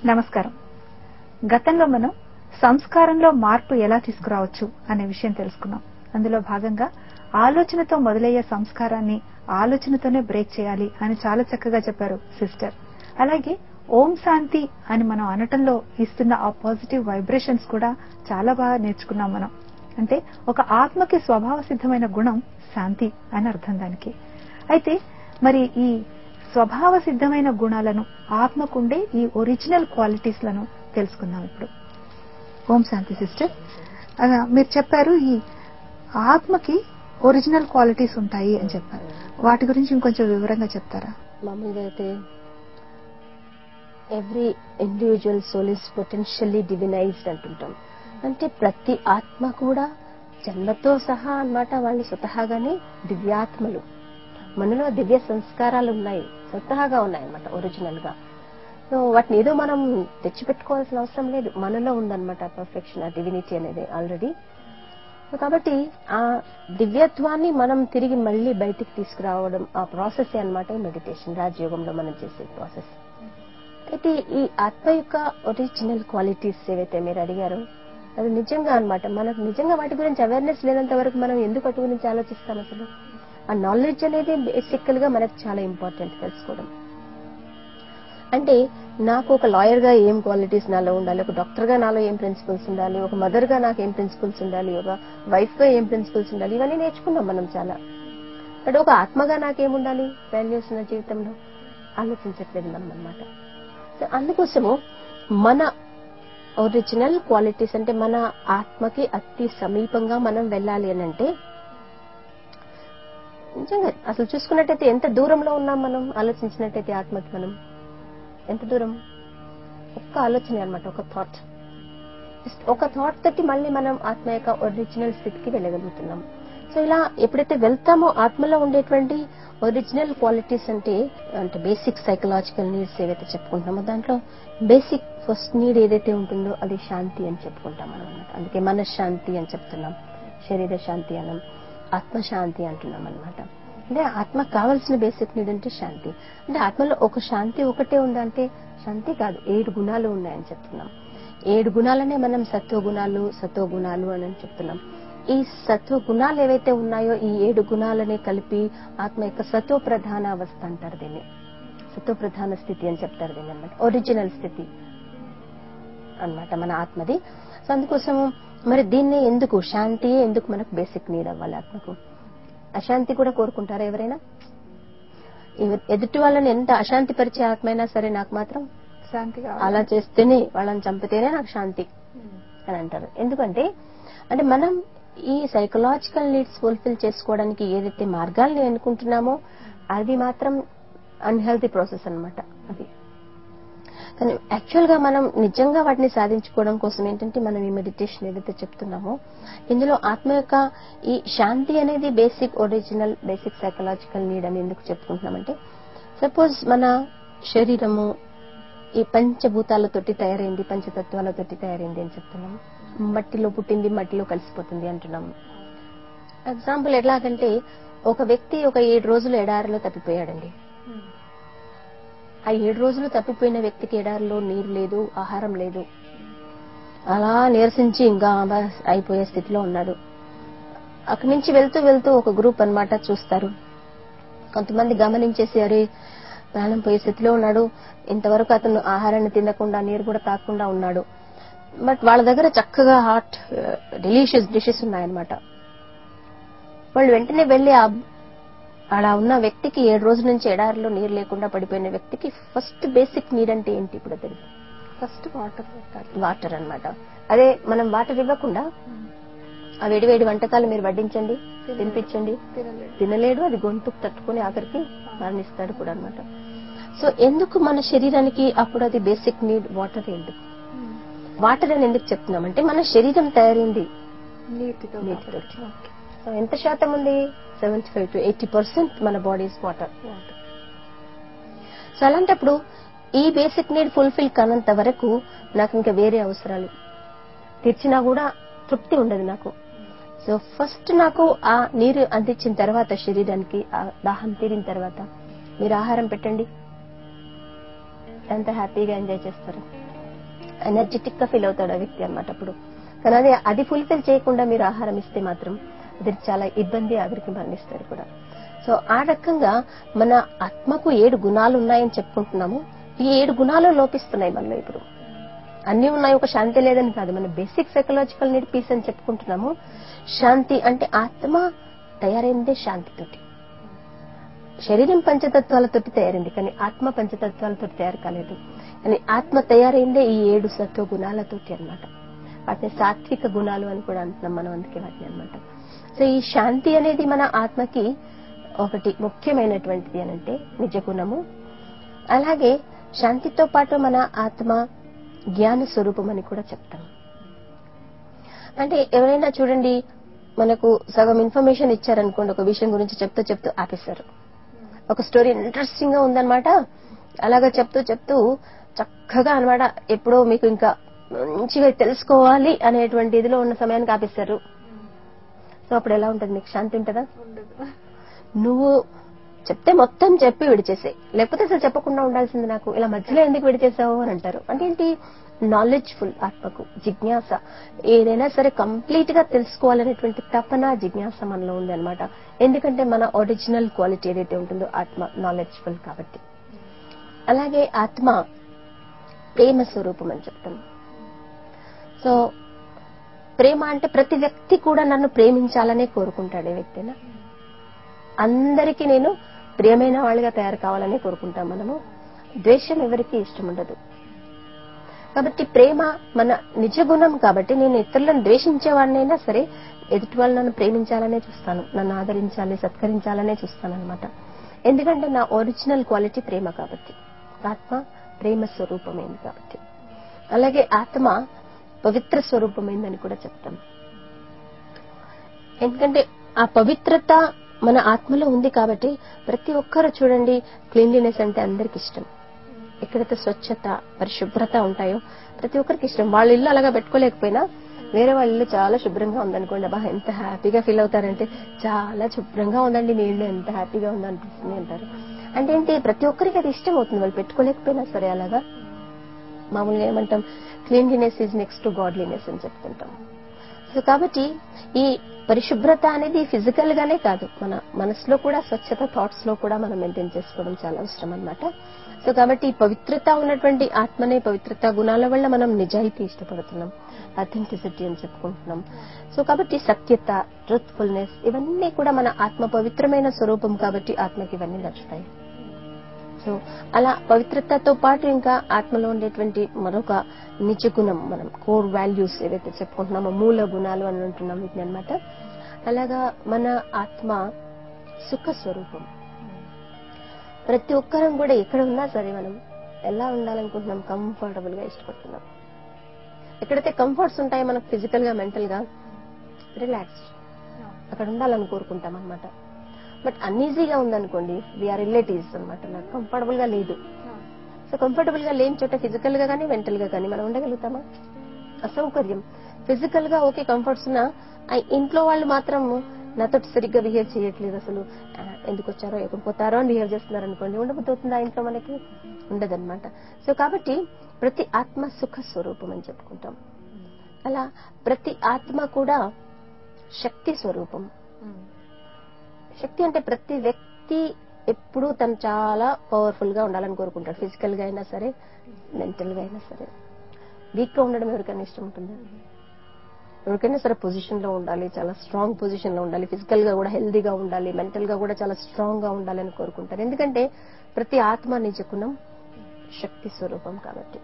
నమస్కారం గతంలో మనం సంస్కారంలో మార్పు ఎలా తీసుకురావచ్చు అనే విషయం తెలుసుకున్నాం అందులో భాగంగా ఆలోచనతో మొదలయ్యే సంస్కారాన్ని ఆలోచనతోనే బ్రేక్ చేయాలి అని చాలా చక్కగా చెప్పారు సిస్టర్ అలాగే ఓం శాంతి అని మనం అనటంలో ఇస్తున్న ఆ పాజిటివ్ వైబ్రేషన్స్ కూడా చాలా బాగా నేర్చుకున్నాం మనం అంటే ఒక ఆత్మకి స్వభావ సిద్ధమైన గుణం శాంతి అని అర్థం దానికి అయితే మరి ఈ స్వభావ సిద్ధమైన గుణాలను ఆత్మకుండే ఈ ఒరిజినల్ క్వాలిటీస్ లను తెలుసుకుందాం ఇప్పుడు ఓం శాంతి సిస్టర్ అలా మీరు చెప్పారు ఈ ఆత్మకి ఒరిజినల్ క్వాలిటీస్ ఉంటాయి అని చెప్పారు వాటి గురించి ఇంకొంచెం వివరంగా చెప్తారా మామూలుగా అయితే every individual soul is potentially divinized అంటుంటాం అంటే ప్రతి ఆత్మ కూడా జన్మతో సహా అన్నమాట వాళ్ళు స్వతహాగానే దివ్యాత్మలు మనలో దివ్య సంస్కారాలు ఉన్నాయి స్వతహాగా ఉన్నాయి అన్నమాట ఒరిజినల్ గా సో వాటిని ఏదో మనం తెచ్చిపెట్టుకోవాల్సిన అవసరం లేదు మనలో ఉందన్నమాట పర్ఫెక్షన్ ఆ డివినిటీ అనేది ఆల్రెడీ కాబట్టి ఆ దివ్యత్వాన్ని మనం తిరిగి మళ్ళీ బయటికి తీసుకురావడం ఆ ప్రాసెస్ అన్నమాట మెడిటేషన్ రాజయోగంలో మనం చేసే ప్రాసెస్ అయితే ఈ ఆత్మ యొక్క ఒరిజినల్ క్వాలిటీస్ ఏవైతే మీరు అడిగారో అది నిజంగా అన్నమాట మనకు నిజంగా వాటి గురించి అవేర్నెస్ లేనంత వరకు మనం ఎందుకు అటు గురించి ఆలోచిస్తాం అసలు ఆ నాలెడ్జ్ అనేది బేసికల్ గా మనకు చాలా ఇంపార్టెంట్ తెలుసుకోవడం అంటే నాకు ఒక లాయర్ గా ఏం క్వాలిటీస్ నాలో ఉండాలి ఒక డాక్టర్ గా నాలో ఏం ప్రిన్సిపల్స్ ఉండాలి ఒక మదర్ గా నాకు ఏం ప్రిన్సిపల్స్ ఉండాలి ఒక వైఫ్ గా ఏం ప్రిన్సిపల్స్ ఉండాలి ఇవన్నీ నేర్చుకున్నాం మనం చాలా బట్ ఒక ఆత్మగా నాకేం ఉండాలి వాల్యూస్ నా జీవితంలో ఆలోచించట్లేదు మనం అనమాట సో అందుకోసము మన ఒరిజినల్ క్వాలిటీస్ అంటే మన ఆత్మకి అతి సమీపంగా మనం వెళ్ళాలి అని అంటే నిజంగా అసలు చూసుకున్నట్టయితే ఎంత దూరంలో ఉన్నాం మనం ఆలోచించినట్టయితే ఆత్మకి మనం ఎంత దూరం ఒక్క ఆలోచన అనమాట ఒక థాట్ ఒక థాట్ తోటి మళ్ళీ మనం ఆత్మ యొక్క ఒరిజినల్ స్థితికి వెళ్ళగలుగుతున్నాం సో ఇలా ఎప్పుడైతే వెళ్తామో ఆత్మలో ఉండేటువంటి ఒరిజినల్ క్వాలిటీస్ అంటే అంటే బేసిక్ సైకలాజికల్ నీడ్స్ ఏవైతే చెప్పుకుంటామో దాంట్లో బేసిక్ ఫస్ట్ నీడ్ ఏదైతే ఉంటుందో అది శాంతి అని చెప్పుకుంటాం మనం అనమాట అందుకే మనశ్శాంతి అని చెప్తున్నాం శరీర శాంతి అనం ఆత్మశాంతి అంటున్నాం అనమాట అంటే ఆత్మ కావాల్సిన బేసిక్ నీడ్ అంటే శాంతి అంటే ఆత్మలో ఒక శాంతి ఒకటే ఉందంటే శాంతి కాదు ఏడు గుణాలు ఉన్నాయని చెప్తున్నాం ఏడు గుణాలనే మనం సత్వ గుణాలు సత్వ గుణాలు అని చెప్తున్నాం ఈ సత్వ గుణాలు ఏవైతే ఉన్నాయో ఈ ఏడు గుణాలనే కలిపి ఆత్మ యొక్క సత్వ ప్రధాన అవస్థ అంటారు దీన్ని సత్వ ప్రధాన స్థితి అని చెప్తారు దీన్ని అనమాట ఒరిజినల్ స్థితి అన్నమాట మన ఆత్మది సో అందుకోసం మరి దీన్ని ఎందుకు శాంతి ఎందుకు మనకు బేసిక్ నీడ్ అవ్వాలి ఆత్మకు అశాంతి కూడా కోరుకుంటారా ఎవరైనా ఎదుటి వాళ్ళని ఎంత అశాంతి పరిచే ఆత్మైనా సరే నాకు మాత్రం శాంతిగా అలా చేస్తేనే వాళ్ళని చంపితేనే నాకు శాంతి అని అంటారు ఎందుకంటే అంటే మనం ఈ సైకలాజికల్ నీడ్స్ ఫుల్ఫిల్ చేసుకోవడానికి ఏదైతే మార్గాల్ని ఎన్నుకుంటున్నామో అది మాత్రం అన్హెల్తీ ప్రాసెస్ అన్నమాట అది కానీ యాక్చువల్ గా మనం నిజంగా వాటిని సాధించుకోవడం కోసం ఏంటంటే మనం ఈ మెడిటేషన్ ఏదైతే చెప్తున్నామో ఇందులో ఆత్మ యొక్క ఈ శాంతి అనేది basic original basic psychological need అని ఎందుకు చెప్పుకుంటున్నామంటే సపోజ్ మన శరీరము ఈ పంచభూతాలతోటి తయారైంది పంచతత్వాలతోటి తయారైంది అని చెప్తున్నాం మట్టిలో పుట్టింది మట్టిలో కలిసిపోతుంది అంటున్నాం ఎగ్జాంపుల్ ఎట్లాగంటే ఒక వ్యక్తి ఒక ఏడు రోజులు ఎడారిలో తప్పిపోయాడండి ఆ ఏడు రోజులు తప్పిపోయిన వ్యక్తికి ఎడారిలో నీరు లేదు ఆహారం లేదు అలా నీరసించి ఇంకా బస్ అయిపోయే స్థితిలో ఉన్నాడు అక్కడి నుంచి వెళ్తూ వెళ్తూ ఒక గ్రూప్ అన్నమాట చూస్తారు కొంతమంది గమనించేసి అరే ప్రాణం పోయే స్థితిలో ఉన్నాడు ఇంతవరకు అతను ఆహారాన్ని తినకుండా నీరు కూడా తాగకుండా ఉన్నాడు బట్ వాళ్ళ దగ్గర చక్కగా హాట్ డెలిషియస్ డిషెస్ ఉన్నాయన్నమాట వాళ్ళు వెంటనే వెళ్లి ఆ అలా ఉన్న వ్యక్తికి ఏడు రోజుల నుంచి ఎడారిలో నీరు లేకుండా పడిపోయిన వ్యక్తికి ఫస్ట్ బేసిక్ నీడ్ అంటే ఏంటి ఇప్పుడు తెలుసు ఫస్ట్ వాటర్ పెట్టాలి వాటర్ అన్నమాట అదే మనం వాటర్ ఇవ్వకుండా ఆ వేడి వేడి వంటకాలు మీరు వడ్డించండి తినిపించండి తినలేదు తినలేడు అది గొంతుకు తట్టుకుని ఆఖరికి మరణిస్తాడు కూడా అన్నమాట సో ఎందుకు మన శరీరానికి అప్పుడు అది బేసిక్ నీడ్ వాటర్ ఎందుకు వాటర్ అని ఎందుకు చెప్తున్నామంటే మన శరీరం తయారైంది నీటితో నీటితో. ఓకే సో ఎంత శాతం ఉంది seventy five to eighty percent మన బాడీస్ వాటర్ వాటర్ సో అలాంటప్పుడు ఈ బేసిక్ నీడ్ ఫుల్ఫిల్ కానంత వరకు నాకు ఇంకా వేరే అవసరాలు తీర్చినా కూడా తృప్తి ఉండదు నాకు సో ఫస్ట్ నాకు ఆ నీరు అందించిన తర్వాత శరీరానికి ఆ దాహం తీరిన తర్వాత మీరు ఆహారం పెట్టండి ఎంత హ్యాపీగా ఎంజాయ్ చేస్తారు ఎనర్జెటిక్ గా ఫీల్ అవుతాడు ఆ వ్యక్తి అనమాట అప్పుడు కానీ అది అది ఫుల్ఫిల్ చేయకుండా మీరు ఆహారం ఇస్తే మాత్రం అది చాలా ఇబ్బంది ఆఖరికి మరణిస్తారు కూడా సో ఆ రకంగా మన ఆత్మకు ఏడు గుణాలు ఉన్నాయని చెప్పుకుంటున్నాము ఈ ఏడు గుణాలు లోపిస్తున్నాయి మనలో ఇప్పుడు అన్ని ఉన్నాయి ఒక శాంతి లేదని కాదు మన బేసిక్ సైకలాజికల్ నీడ్ పీస్ అని చెప్పుకుంటున్నాము శాంతి అంటే ఆత్మ తయారైందే శాంతితోటి శరీరం పంచతత్వాలతోటి తయారైంది కానీ ఆత్మ పంచతత్వాలతో తయారు కాలేదు కానీ ఆత్మ తయారైందే ఈ ఏడు సత్వ గుణాలతోటి అన్నమాట వాటిని సాత్విక గుణాలు అని కూడా అంటున్నాం మనం అందుకే వాటిని అన్నమాట సో ఈ శాంతి అనేది మన ఆత్మకి ఒకటి ముఖ్యమైనటువంటిది అనంటే నిజ గుణము అలాగే శాంతితో పాటు మన ఆత్మ జ్ఞాన స్వరూపం అని కూడా చెప్తాం అంటే ఎవరైనా చూడండి మనకు సగం ఇన్ఫర్మేషన్ ఇచ్చారనుకోండి ఒక విషయం గురించి చెప్తూ చెప్తూ ఆపేశారు ఒక స్టోరీ ఇంట్రెస్టింగ్ గా ఉందన్నమాట అలాగా చెప్తూ చెప్తూ చక్కగా అన్నమాట ఎప్పుడో మీకు ఇంకా మంచిగా తెలుసుకోవాలి అనేటువంటి ఇదిలో ఉన్న సమయానికి ఆపేశారు సో అప్పుడు ఎలా ఉంటుంది మీకు శాంతి ఉంటుందా నువ్వు చెప్తే మొత్తం చెప్పి విడిచేసే లేకపోతే అసలు చెప్పకుండా ఉండాల్సింది నాకు ఇలా మధ్యలో ఎందుకు విడిచేసావు అని అంటారు అంటే ఏంటి నాలెడ్జ్ఫుల్ ఆత్మకు జిజ్ఞాస ఏదైనా సరే కంప్లీట్ గా తెలుసుకోవాలనేటువంటి తపన జిజ్ఞాస మనలో ఉంది అనమాట ఎందుకంటే మన ఒరిజినల్ క్వాలిటీ ఏదైతే ఉంటుందో ఆత్మ నాలెడ్జ్ఫుల్ కాబట్టి అలాగే ఆత్మ ప్రేమ స్వరూపం అని చెప్తాం సో ప్రేమ అంటే ప్రతి వ్యక్తి కూడా నన్ను ప్రేమించాలనే కోరుకుంటాడు ఏ వ్యక్తినా అందరికీ నేను ప్రియమైన వాళ్ళుగా తయారు కావాలని కోరుకుంటాం మనము ద్వేషం ఎవరికి ఇష్టం ఉండదు కాబట్టి ప్రేమ మన నిజ గుణం కాబట్టి నేను ఇతరులను ద్వేషించేవాడినైనా సరే ఎదుటి వాళ్ళు నన్ను ప్రేమించాలనే చూస్తాను నన్ను ఆదరించాలి సత్కరించాలనే చూస్తాను అనమాట ఎందుకంటే నా ఒరిజినల్ క్వాలిటీ ప్రేమ కాబట్టి ఆత్మ ప్రేమ స్వరూపమైంది కాబట్టి అలాగే ఆత్మ పవిత్ర స్వరూపమైందని కూడా చెప్తాం ఎందుకంటే ఆ పవిత్రత మన ఆత్మలో ఉంది కాబట్టి ప్రతి ఒక్కరు చూడండి క్లీన్లీనెస్ అంటే అందరికి ఇష్టం ఎక్కడైతే స్వచ్ఛత పరిశుభ్రత ఉంటాయో ప్రతి ఒక్కరికి ఇష్టం వాళ్ళ ఇల్లు అలాగా పెట్టుకోలేకపోయినా వేరే వాళ్ళ ఇల్లు చాలా శుభ్రంగా ఉందనుకోండి అబ్బా ఎంత హ్యాపీగా ఫీల్ అవుతారంటే చాలా శుభ్రంగా ఉందండి మీ ఇల్లు ఎంత హ్యాపీగా ఉంది అనిపిస్తుంది అంటారు అంటే ఏంటి ప్రతి ఒక్కరికి అది ఇష్టం అవుతుంది వాళ్ళు పెట్టుకోలేకపోయినా సరే అలాగా మామూలుగా ఏమంటాం cleanliness is next to godliness అని చెప్తుంటాం సో కాబట్టి ఈ పరిశుభ్రత అనేది ఫిజికల్ గానే కాదు మన మనసులో కూడా స్వచ్ఛత థాట్స్ లో కూడా మనం మెయింటైన్ చేసుకోవడం చాలా అవసరం అన్నమాట సో కాబట్టి ఈ పవిత్రత ఉన్నటువంటి ఆత్మనే పవిత్రత గుణాల వల్ల మనం నిజాయితీ ఇష్టపడుతున్నాం అథెంటిసిటీ అని చెప్పుకుంటున్నాం సో కాబట్టి సత్యత ట్రూత్ఫుల్నెస్ ఇవన్నీ కూడా మన ఆత్మ పవిత్రమైన స్వరూపం కాబట్టి ఆత్మకి ఇవన్నీ నచ్చుతాయి సో అలా పవిత్రతతో పాటు ఇంకా ఆత్మలో ఉండేటువంటి మరొక నిజ గుణం మనం కోర్ వాల్యూస్ ఏవైతే చెప్పుకుంటున్నామో మూల గుణాలు అని అంటున్నాం వీటిని అనమాట అలాగా మన ఆత్మ సుఖ స్వరూపం ప్రతి ఒక్కరం కూడా ఎక్కడ ఉన్నా సరే మనం ఎలా ఉండాలనుకుంటున్నాం కంఫర్టబుల్ గా ఇష్టపడుతున్నాం ఎక్కడైతే కంఫర్ట్స్ ఉంటాయో మనకు ఫిజికల్ గా మెంటల్ గా రిలాక్స్ అక్కడ ఉండాలని కోరుకుంటాం అనమాట బట్ అన్ఈజీగా ఉందనుకోండి వీఆర్ రిలేటివ్స్ అనమాట నాకు కంఫర్టబుల్ గా లేదు సో కంఫర్టబుల్ గా లేని చోట ఫిజికల్ గా కానీ మెంటల్ గా కానీ మనం ఉండగలుగుతామా అసౌకర్యం ఫిజికల్ గా ఓకే కంఫర్ట్స్ ఉన్నా ఆ ఇంట్లో వాళ్ళు మాత్రం నాతో సరిగ్గా బిహేవ్ చేయట్లేదు అసలు ఆ, ఎందుకు వచ్చారో ఎక్కడ పోతారో అని బిహేవ్ చేస్తున్నారు అనుకోండి ఉండబోతుందా ఇంట్లో మనకి ఉండదన్నమాట సో కాబట్టి ప్రతి ఆత్మ సుఖ స్వరూపం అని చెప్పుకుంటాం అలా ప్రతి ఆత్మ కూడా శక్తి స్వరూపం శక్తి అంటే ప్రతి వ్యక్తి ఎప్పుడూ తను చాలా పవర్ఫుల్ గా ఉండాలని కోరుకుంటాడు ఫిజికల్ గా అయినా సరే మెంటల్ గా అయినా సరే వీక్ గా ఉండడం ఎవరికైనా ఇష్టం ఉంటుందా ఎవరికైనా సరే పొజిషన్ లో ఉండాలి చాలా స్ట్రాంగ్ పొజిషన్ లో ఉండాలి ఫిజికల్ గా కూడా హెల్దీగా ఉండాలి మెంటల్ గా కూడా చాలా స్ట్రాంగ్ గా ఉండాలని కోరుకుంటారు ఎందుకంటే ప్రతి ఆత్మ నిజ గుణం శక్తి స్వరూపం కాబట్టి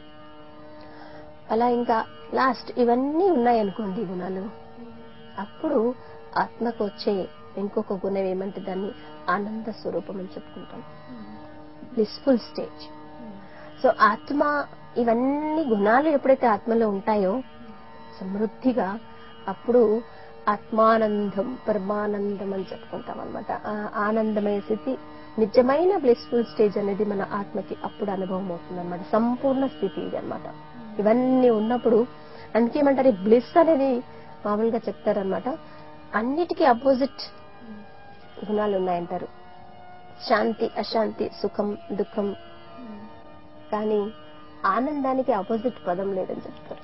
అలా ఇంకా లాస్ట్ ఇవన్నీ ఉన్నాయనుకోండి ఈ గుణాలు అప్పుడు ఆత్మకు వచ్చే ఇంకొక గుణం ఏమంటే దాన్ని ఆనంద స్వరూపం అని చెప్పుకుంటాం బ్లిస్ఫుల్ స్టేజ్ సో ఆత్మ ఇవన్నీ గుణాలు ఎప్పుడైతే ఆత్మలో ఉంటాయో సమృద్ధిగా అప్పుడు ఆత్మానందం పరమానందం అని చెప్పుకుంటాం అనమాట ఆనందమయ స్థితి నిజమైన బ్లిస్ఫుల్ స్టేజ్ అనేది మన ఆత్మకి అప్పుడు అనుభవం అవుతుంది అనమాట సంపూర్ణ స్థితి ఇది అనమాట ఇవన్నీ ఉన్నప్పుడు అందుకేమంటారు బ్లిస్ అనేది మామూలుగా చెప్తారనమాట అన్నిటికీ అపోజిట్ గుణాలు ఉన్నాయంటారు శాంతి అశాంతి సుఖం దుఃఖం కానీ ఆనందానికి ఆపోజిట్ పదం లేదని చెప్తారు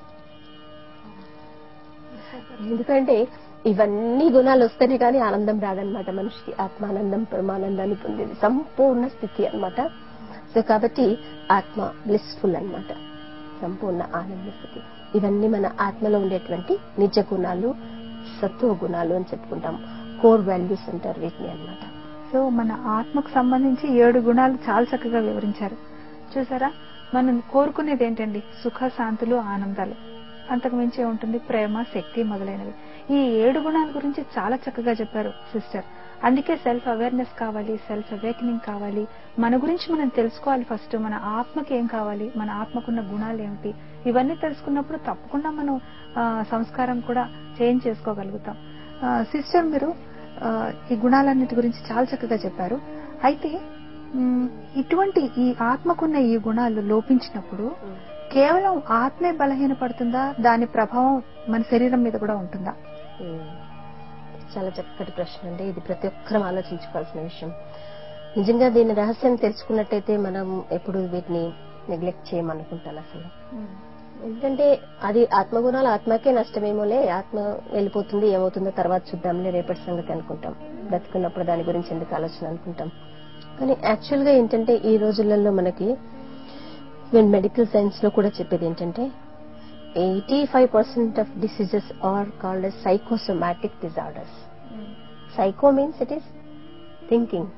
ఎందుకంటే ఇవన్నీ గుణాలు వస్తేనే కానీ ఆనందం రాదనమాట మనిషికి ఆత్మానందం పరమానందాన్ని పొందేది సంపూర్ణ స్థితి అన్నమాట సో కాబట్టి ఆత్మ బ్లిస్ఫుల్ అన్నమాట సంపూర్ణ ఆనంద స్థితి ఇవన్నీ మన ఆత్మలో ఉండేటువంటి నిజ గుణాలు సత్వ గుణాలు అని చెప్పుకుంటాం కోర్ వాల్యూస్ అంటారు వీటిని అన్నమాట సో మన ఆత్మకు సంబంధించి ఏడు గుణాలు చాలా చక్కగా వివరించారు చూసారా మనం కోరుకునేది ఏంటండి సుఖ శాంతులు ఆనందాలు అంతకు మించి ఉంటుంది ప్రేమ శక్తి మొదలైనవి ఈ ఏడు గుణాల గురించి చాలా చక్కగా చెప్పారు సిస్టర్ అందుకే సెల్ఫ్ అవేర్నెస్ కావాలి సెల్ఫ్ అవేకనింగ్ కావాలి మన గురించి మనం తెలుసుకోవాలి ఫస్ట్ మన ఆత్మకి ఏం కావాలి మన ఆత్మకున్న గుణాలు ఏమిటి ఇవన్నీ తెలుసుకున్నప్పుడు తప్పకుండా మనం ఆ, సంస్కారం కూడా చేంజ్ చేసుకోగలుగుతాం ఆ, సిస్టర్ మీరు ఆ, ఈ గుణాలన్నిటి గురించి చాలా చక్కగా చెప్పారు అయితే మ్, ఇటువంటి ఈ ఆత్మకున్న ఈ గుణాలు లోపించినప్పుడు కేవలం ఆత్మే బలహీనపడుతుందా దాని ప్రభావం మన శరీరం మీద కూడా ఉంటుందా ఉమ్. చాలా చక్కటి ప్రశ్న అండి ఇది ప్రతి ఒక్కరం ఆలోచించుకోవాల్సిన విషయం నిజంగా దీని రహస్యం తెలుసుకున్నట్టయితే మనం ఎప్పుడు వీటిని నెగ్లెక్ట్ చేయమనుకుంటాను అసలు ఎందుకంటే అది ఆత్మగుణాలు ఆత్మకే నష్టమేమోలే ఆత్మ వెళ్ళిపోతుంది ఏమవుతుందో తర్వాత చూద్దాంలే రేపటి సంగతి అనుకుంటాం బ్రతుకున్నప్పుడు దాని గురించి ఎందుకు ఆలోచన అనుకుంటాం కానీ యాక్చువల్ గా ఏంటంటే ఈ రోజులలో మనకి ఈవెన్ మెడికల్ సైన్స్ లో కూడా చెప్పేది ఏంటంటే eighty five percent of diseases are called as psychosomatic disorders psycho means it is thinking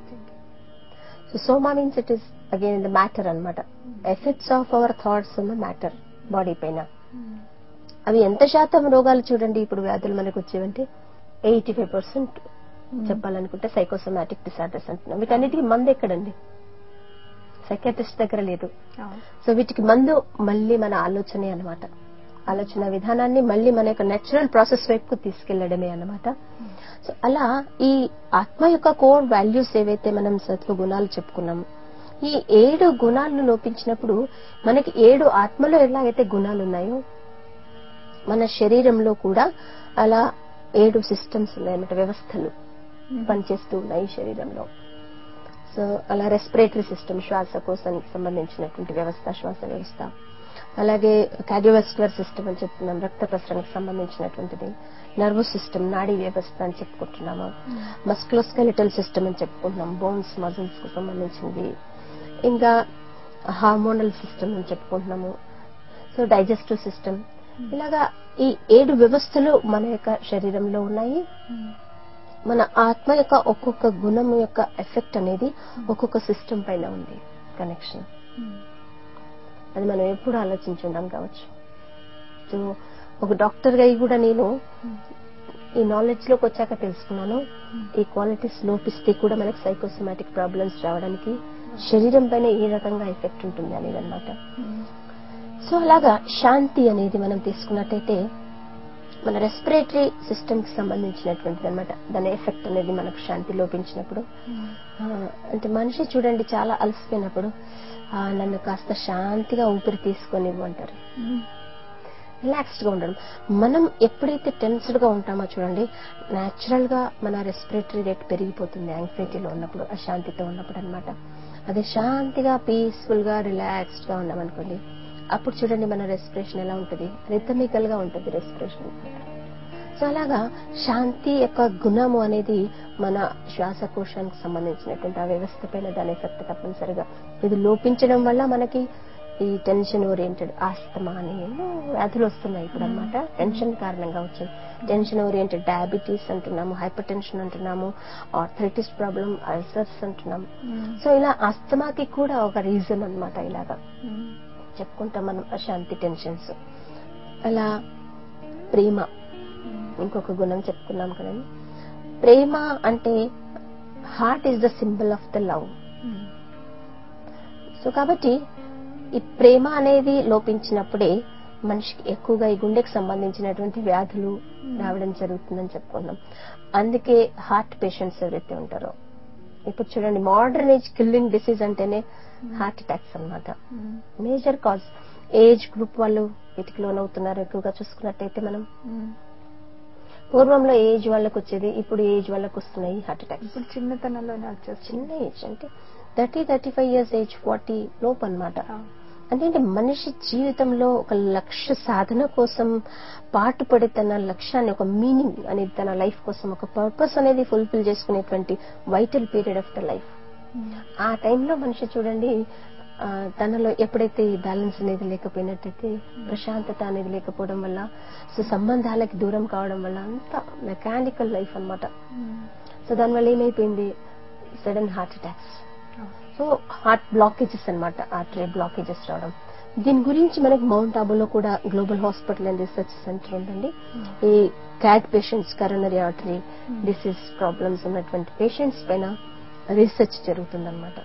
so soma means it is again in the matter అనమాట ఎఫెక్ట్స్ ఆఫ్ అవర్ థాట్స్ ఉన్న matter body పైన అవి ఎంత శాతం రోగాలు చూడండి ఇప్పుడు వ్యాధులు మనకు వచ్చేవంటే ఎయిటీ ఫైవ్ పర్సెంట్ చెప్పాలనుకుంటే సైకోసోమాటిక్ డిసార్డర్స్ అంటున్నాం వీటన్నిటికీ మందు ఎక్కడండి సైకాట్రిస్ట్ దగ్గర లేదు సో వీటికి మందు మళ్ళీ మన ఆలోచనే అన్నమాట ఆలోచన విధానాన్ని మళ్ళీ మన యొక్క నేచురల్ ప్రాసెస్ వైపుకు తీసుకెళ్లడమే అన్నమాట సో అలా ఈ ఆత్మ యొక్క కోర్ వాల్యూస్ ఏవైతే మనం సత్వ గుణాలు చెప్పుకున్నాం ఈ ఏడు గుణాలను లోపించినప్పుడు మనకి ఏడు ఆత్మలో ఎలాగైతే గుణాలు ఉన్నాయో మన శరీరంలో కూడా అలా ఏడు సిస్టమ్స్ ఉన్నాయన్నమాట వ్యవస్థలు పనిచేస్తూ ఉన్నాయి ఈ శరీరంలో సో అలా రెస్పిరేటరీ సిస్టమ్ శ్వాసకోశానికి సంబంధించినటువంటి వ్యవస్థ శ్వాస వ్యవస్థ అలాగే కార్డియోవాస్కులర్ సిస్టమ్ అని చెప్తున్నాం రక్త ప్రసరణకు సంబంధించినటువంటిది నర్వస్ సిస్టమ్ నాడీ వ్యవస్థ అని చెప్పుకుంటున్నాము మస్కులోస్కెలిటల్ సిస్టమ్ అని చెప్పుకుంటున్నాం బోన్స్ మజిల్స్ కు సంబంధించింది ఇంకా హార్మోనల్ సిస్టమ్ అని చెప్పుకుంటున్నాము సో డైజెస్టివ్ సిస్టమ్ ఇలాగా ఈ ఏడు వ్యవస్థలు మన యొక్క శరీరంలో ఉన్నాయి మన ఆత్మ యొక్క ఒక్కొక్క గుణం యొక్క ఎఫెక్ట్ అనేది ఒక్కొక్క సిస్టమ్ పైన ఉంది కనెక్షన్ అది మనం ఎప్పుడు ఆలోచించుండం కావచ్చు సో ఒక డాక్టర్ గా కూడా నేను ఈ నాలెడ్జ్ లోకి వచ్చాక తెలుసుకున్నాను ఈ క్వాలిటీస్ లోపిస్తే కూడా మనకి సైకోసమాటిక్ ప్రాబ్లమ్స్ రావడానికి శరీరం పైన ఏ రకంగా ఎఫెక్ట్ ఉంటుంది అనేది అనమాట సో అలాగా శాంతి అనేది మనం తీసుకున్నట్టయితే మన రెస్పిరేటరీ సిస్టమ్ కి సంబంధించినటువంటిది అనమాట దాని ఎఫెక్ట్ అనేది మనకు శాంతి లోపించినప్పుడు ఆ, అంటే మనిషి చూడండి చాలా అలసిపోయినప్పుడు ఆ, నన్ను కాస్త శాంతిగా ఊపిరి తీసుకొని అంటారు రిలాక్స్డ్ గా ఉండడం మనం ఎప్పుడైతే టెన్స్డ్ గా ఉంటామో చూడండి న్యాచురల్ గా మన రెస్పిరేటరీ రేట్ పెరిగిపోతుంది యాంగ్జైటీలో ఉన్నప్పుడు అశాంతితో ఉన్నప్పుడు అన్నమాట అదే శాంతిగా పీస్ఫుల్ గా రిలాక్స్డ్ గా ఉన్నామనుకోండి అప్పుడు చూడండి మన రెస్పిరేషన్ ఎలా ఉంటుంది రిథమికల్ గా ఉంటుంది రెస్పిరేషన్ సో అలాగా శాంతి యొక్క గుణము అనేది మన శ్వాసకోశానికి సంబంధించినటువంటి ఆ వ్యవస్థ పైన దాని ఎఫెక్ట్ తప్పనిసరిగా ఇది లోపించడం వల్ల మనకి ఈ టెన్షన్ ఓరియంటెడ్ ఆస్తమా అని ఎన్నో వ్యాధులు వస్తున్నాయి ఇప్పుడు అనమాట టెన్షన్ కారణంగా వచ్చాయి టెన్షన్ ఓరియంటెడ్ డయాబెటీస్ అంటున్నాము హైపర్ టెన్షన్ అంటున్నాము ఆర్థరైటిస్ ప్రాబ్లం అల్సర్స్ అంటున్నాము సో ఇలా ఆస్తమాకి కూడా ఒక రీజన్ అన్నమాట ఇలాగా చెప్పుకుంటాం మనం అశాంతి టెన్షన్స్ అలా ప్రేమ ఇంకొక గుణం చెప్పుకున్నాం కదండి ప్రేమ అంటే heart is the symbol of the love so కాబట్టి ఈ ప్రేమ అనేది లోపించినప్పుడే మనిషికి ఎక్కువగా ఈ గుండెకి సంబంధించినటువంటి వ్యాధులు రావడం జరుగుతుందని చెప్పుకున్నాం అందుకే హార్ట్ పేషెంట్స్ ఎవరైతే ఉంటారో ఇప్పుడు చూడండి మోడర్న్ ఏజ్ కిల్లింగ్ డిసీజ్ అంటేనే హార్ట్ అటాక్స్ అన్నమాట మేజర్ కాజ్ ఏజ్ గ్రూప్ వాళ్ళు వీటికి లోనవుతున్నారు ఎక్కువగా చూసుకున్నట్టయితే మనం పూర్వంలో ఏజ్ వాళ్ళకి వచ్చేది ఇప్పుడు ఏజ్ వాళ్ళకి వస్తున్నాయి హార్ట్ అటాక్స్ ఇప్పుడు చిన్నతనంలోనే వచ్చేస్తుంది చిన్న ఏజ్ అంటే thirty thirty five years age forty లోపు అనమాట అంటే మనిషి జీవితంలో ఒక లక్ష్య సాధన కోసం పాటుపడి తన లక్ష్యాన్ని ఒక మీనింగ్ అనేది తన లైఫ్ కోసం ఒక పర్పస్ అనేది ఫుల్ఫిల్ చేసుకునేటువంటి vital period of the life ఆ టైంలో మనిషి చూడండి ఆ, తనలో ఎప్పుడైతే ఈ బ్యాలెన్స్ అనేది లేకపోయినట్టయితే ప్రశాంతత అనేది లేకపోవడం వల్ల సో సంబంధాలకి దూరం కావడం వల్ల అంతా మెకానికల్ లైఫ్ అన్నమాట సో దానివల్ల ఏమైపోయింది sudden heart attacks so heart blockages అన్నమాట ఆర్టరీ బ్లాకేజెస్ రావడం దీని గురించి మనకి మౌంట్ ఆబులో కూడా Global Hospital and Research Centre ఉందండి ఈ CAD patients coronary artery disease problems ఉన్నటువంటి పేషెంట్స్ పైన రీసెర్చ్ జరుగుతుందన్నమాట